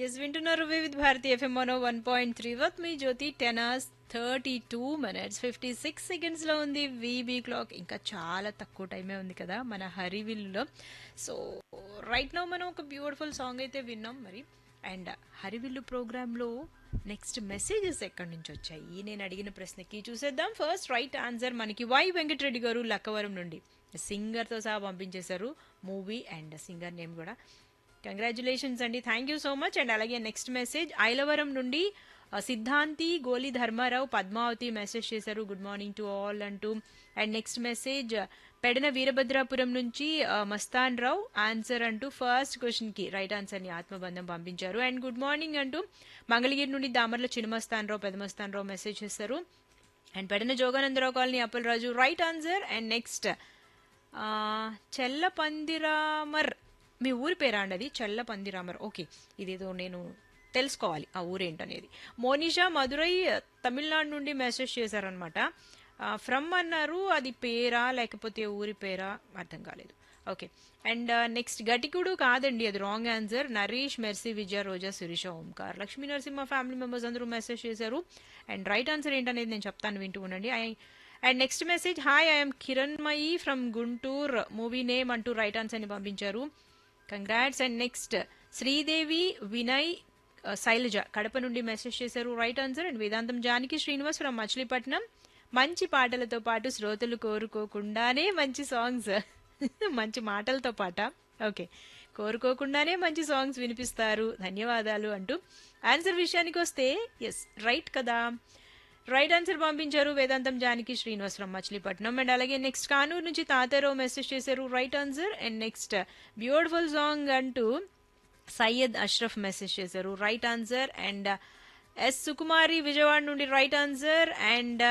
yes వింటున్నారు Vividh Bharati FM మనో one point three with me Jyoti ten hours thirty two minutes fifty six seconds లో ఉంది VB clock ఇంకా చాలా తక్కువ టైమే ఉంది కదా మన హరివిల్లులో సో రైట్ నౌ మనం ఒక బ్యూటిఫుల్ సాంగ్ అయితే విన్నాం మరి అండ్ హరివిల్లు ప్రోగ్రాంలో నెక్స్ట్ మెసేజెస్ ఎక్కడి నుంచి వచ్చాయి నేను అడిగిన ప్రశ్నకి చూసేద్దాం ఫస్ట్ రైట్ ఆన్సర్ మనకి వై వెంకటరెడ్డి గారు లక్కవరం నుండి సింగర్తో సహా పంపించేశారు మూవీ అండ్ సింగర్ నేమ్ కూడా కంగ్రాచులేషన్స్ అండి thank you so much and అలాగే నెక్స్ట్ మెసేజ్ ఐలవరం నుండి ఆ, సిద్ధాంతి గోలి ధర్మారావు పద్మావతి మెసేజ్ చేశారు గుడ్ మార్నింగ్ టు ఆల్ అంటూ and next message Pedana Veerabhadrapuram నుంచి ఆ, మస్తాన్ రావు ఆన్సర్ అంటూ ఫస్ట్ క్వశ్చన్ కి రైట్ ఆన్సర్ ని ఆత్మబంధం పంపించారు అండ్ గుడ్ మార్నింగ్ అంటూ మంగళగిరి నుండి దామర్ల చిన్నమస్తాన్ రావు పెదమస్తాన్ రావు మెసేజ్ చేశారు and Pedana Joganandarao colony Appalaraju right answer and next ఆ, చెల్ల పందిరామర్ మీ ఊరి పేరా అండి అది చెల్ల పందిరామర్ ఓకే ఇదేదో నేను తెలుసుకోవాలి ఆ ఊరేంటనేది మోనిషా మధురై తమిళనాడు నుండి మెసేజ్ చేశారనమాట ఫ్రమ్ అన్నారు అది పేరా లేకపోతే ఊరి పేరా అర్థం కాలేదు ఓకే అండ్ నెక్స్ట్ గటికుడు కాదండి అది wrong answer Naresh Mercy Vijaya Roja Sirisha Omkar Lakshmi Narasimha family members అందరూ మెసేజ్ చేశారు అండ్ రైట్ ఆన్సర్ ఏంటనేది నేను చెప్తాను వింటూ ఉండండి ఐ- and next message hi I'm Kiran Mayi from Guntur movie name అంటూ రైట్ ఆన్సర్ ని పంపించారు congrats and next Sridevi Vinay ఆ, శైలజ కడప నుండి మెసేజ్ చేశారు రైట్ ఆన్సర్ అండ్ వేదాంతం జానకి శ్రీనివాస్ ఫ్రమ్ మచిలీపట్నం మంచి పాటలతో పాటు శ్రోతలు కోరుకోకుండానే మంచి సాంగ్స్ మంచి మాటలతో పాట ఓకే కోరుకోకుండానే మంచి సాంగ్స్ వినిపిస్తారు ధన్యవాదాలు అంటూ ఆన్సర్ విషయానికి వస్తే ఎస్ రైట్ కదా రైట్ ఆన్సర్ పంపించారు వేదాంతం జానకి శ్రీనివాస్ ఫ్రమ్ మచిలీపట్నం అండ్ అలాగే నెక్స్ట్ కానూరు నుంచి తాతారావు మెసేజ్ చేశారు right answer and next beautiful song అంటూ సయ్యద్ అష్రఫ్ మెసేజ్ చేశారు right answer and S Sukumari Vijayawada నుండి రైట్ ఆన్సర్ అండ్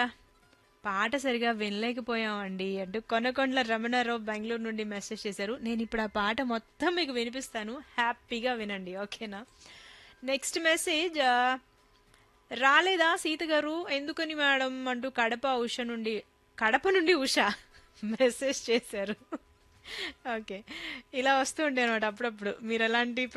పాట సరిగా వినలేకపోయామండి అంటూ కొనకొండల రమణారావు బెంగళూరు నుండి మెసేజ్ చేశారు నేను ఇప్పుడు ఆ పాట మొత్తం మీకు వినిపిస్తాను హ్యాపీగా వినండి ఓకేనా నెక్స్ట్ మెసేజ్ రాలేదా సీత గారు ఎందుకని మేడం అంటూ కడప ఉష నుండి కడప నుండి ఉష మెసేజ్ చేశారు ఓకే ఇలా వస్తూ ఉండే అనమాట అప్పుడప్పుడు మీరు ఎలాంటి